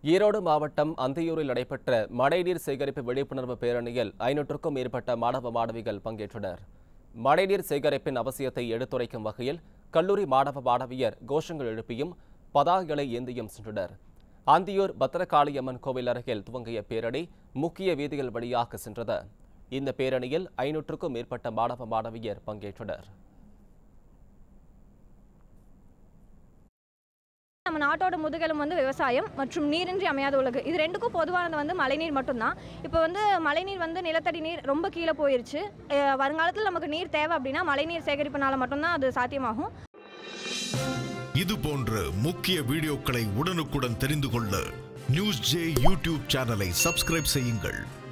ஈரோடு மாவட்டம் அந்தியூரில் நடைபெற்ற மழைநீர் சேகரிப்பு விழிப்புணர்வு பேரணியில் ஐநூற்றுக்கும் மேற்பட்ட மாணவ மாணவிகள் பங்கேற்றனர் மழைநீர் சேகரிப்பின் அவசியத்தை எடுத்துரைக்கும் வகையில் கல்லூரி மாணவ மாணவியர் கோஷங்கள் எழுப்பியும் பதாகைகளை ஏந்தியும் சென்றனர் அந்தியூர் பத்திரகாளியம்மன் கோவில் அருகில் துவங்கிய பேரணி முக்கிய வீதிகள் வழியாக சென்றது இந்த பேரணியில் ஐநூற்றுக்கும் மேற்பட்ட மாணவ மாணவியர் பங்கேற்றனர் நம்ம நாட்டோட முதுகெலும் வந்து விவசாயம் மற்றும் நீரின்றி அமையாத உலகு இது ரெண்டுக்கும் பொதுவானது வந்து மழைநீர் மட்டும்தான் இப்போ வந்து மழைநீர் வந்து நிலத்தடி நீர் ரொம்ப கீழே போயிருச்சு அஹ் வருங்காலத்தில் நமக்கு நீர் தேவை அப்படின்னா மழைநீர் சேகரிப்புனால மட்டும்தான் அது சாத்தியமாகும் இது போன்ற முக்கிய வீடியோக்களை உடனுக்குடன் தெரிந்து கொள்ள நியூஸ் ஜே யூடியூப் சேனலை சப்ஸ்கிரைப் செய்யுங்கள்